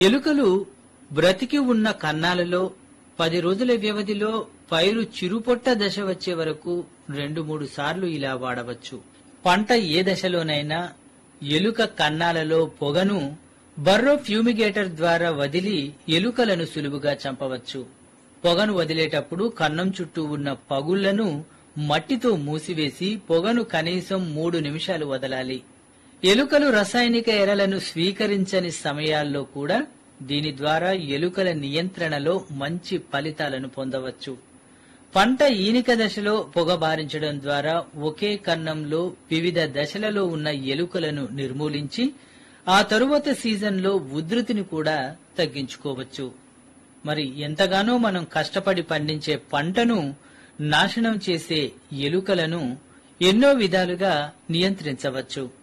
ఎలుకలు బ్రతికి ఉన్న కన్నాలలో పది రోజుల వ్యవధిలో పైరు చిరుపొట్ట దశ వచ్చే వరకు రెండు మూడు సార్లు ఇలా వాడవచ్చు పంట ఏ దశలోనైనా ఎలుక కన్నాలలో పొగను బర్రో ఫ్యూమిగేటర్ ద్వారా వదిలి ఎలుకలను సులువుగా చంపవచ్చు పొగను వదిలేటప్పుడు కన్నం చుట్టూ ఉన్న పగుళ్లను మట్టితో మూసివేసి పొగను కనీసం మూడు నిమిషాలు వదలాలి ఎలుకలు రసాయనిక ఎరలను స్వీకరించని సమయాల్లో కూడా దీని ద్వారా ఎలుకల నియంత్రణలో మంచి ఫలితాలను పొందవచ్చు పంట ఈనిక దశలో పొగ బారించడం ద్వారా ఒకే కన్నంలో వివిధ దశలలో ఉన్న ఎలుకలను నిర్మూలించి ఆ తరువాత సీజన్లో ఉధృతిని కూడా తగ్గించుకోవచ్చు మరి ఎంతగానో మనం కష్టపడి పండించే పంటను నాశనం చేసే ఎలుకలను ఎన్నో విధాలుగా నియంత్రించవచ్చు